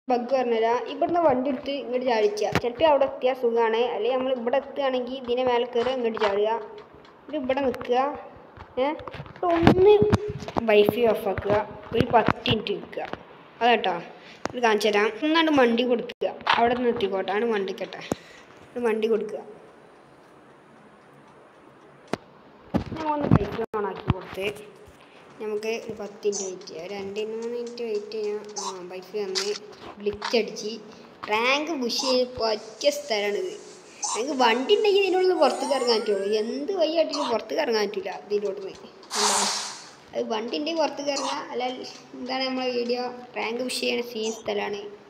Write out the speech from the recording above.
bug പറഞ്ഞുതരാം ഇവിടുന്ന് വണ്ടി എടുത്ത് ഇങ്ങോട്ട് ചാടിക്കുക ചിലപ്പോൾ അവിടെ എത്തിയാൽ സുഖമാണ് അല്ലെങ്കിൽ നമ്മൾ ഇവിടെ എത്തുകയാണെങ്കിൽ ഇതിനെ മേലെ കയറുക ഇങ്ങോട്ട് ചാടുക ഇത് ഇവിടെ നിൽക്കുക ഏഹ് ഒന്ന് വൈഫൈ ഓഫ് ആക്കുക ഒരു പത്ത് മിനിറ്റ് നിൽക്കുക അതാട്ടോ ഇത് കാണിച്ചു തരാം ഒന്നാണ്ട് വണ്ടി കൊടുക്കുക അവിടെ നിന്ന് എത്തിക്കോട്ടെ ആണ് വണ്ടിക്കട്ടെ ഒരു വണ്ടി കൊടുക്കുക ഞാൻ ഒന്ന് ബൈക്ക് ഓണാക്കി കൊടുത്ത് നമുക്ക് ഒരു പത്ത് മിനിറ്റ് വെയിറ്റ് ചെയ്യാം ഒരു രണ്ട് മൂന്ന് മിനിറ്റ് വെയിറ്റ് ചെയ്യാം ആ ബൈക്ക് വന്ന് ഗ്ലിച്ച് അടിച്ച് റാങ്ക് പുഷ് ചെയ്ത് പറ്റിയ സ്ഥലമാണിത് ഞങ്ങൾക്ക് വണ്ടി ഉണ്ടെങ്കിൽ ഇതിനോട് പുറത്തേക്ക് ഇറങ്ങാൻ പറ്റുള്ളൂ എന്ത് വയ്യാട്ടിലും പുറത്തേക്ക് ഇറങ്ങാൻ പറ്റില്ല ഇതിനോട് അത് വണ്ടി ഉണ്ടെങ്കിൽ പുറത്തേക്ക് ഇറങ്ങാം അല്ല എന്താണ് നമ്മളെ വീഡിയോ റാങ്ക് പുഷ് ചെയ്യണ സീൻ സ്ഥലമാണ്